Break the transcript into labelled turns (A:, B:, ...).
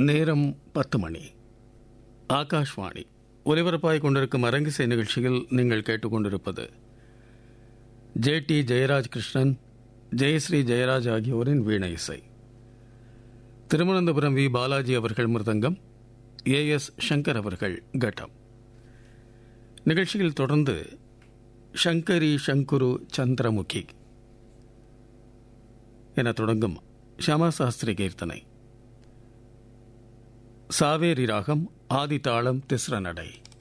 A: நேரம் பத்து மணி ஆகாஷ்வாணி ஒலிபரப்பாய் கொண்டிருக்கும் அரங்கிசை நிகழ்ச்சியில் நீங்கள் கேட்டுக்கொண்டிருப்பது ஜே டி ஜெயராஜ் கிருஷ்ணன் ஜெயஸ்ரீ ஜெயராஜ் ஆகியோரின் வீணை இசை திருவனந்தபுரம் வி பாலாஜி அவர்கள் மிருதங்கம் ஏ எஸ் சங்கர் அவர்கள் கட்டம் நிகழ்ச்சியில் தொடர்ந்து சங்கரி சங்குரு சந்திரமுகி என தொடங்கும் ஷமா சாஸ்திரி கீர்த்தனை சாவேரி ராகம் ஆதி தாளம் திஸ்ர நடை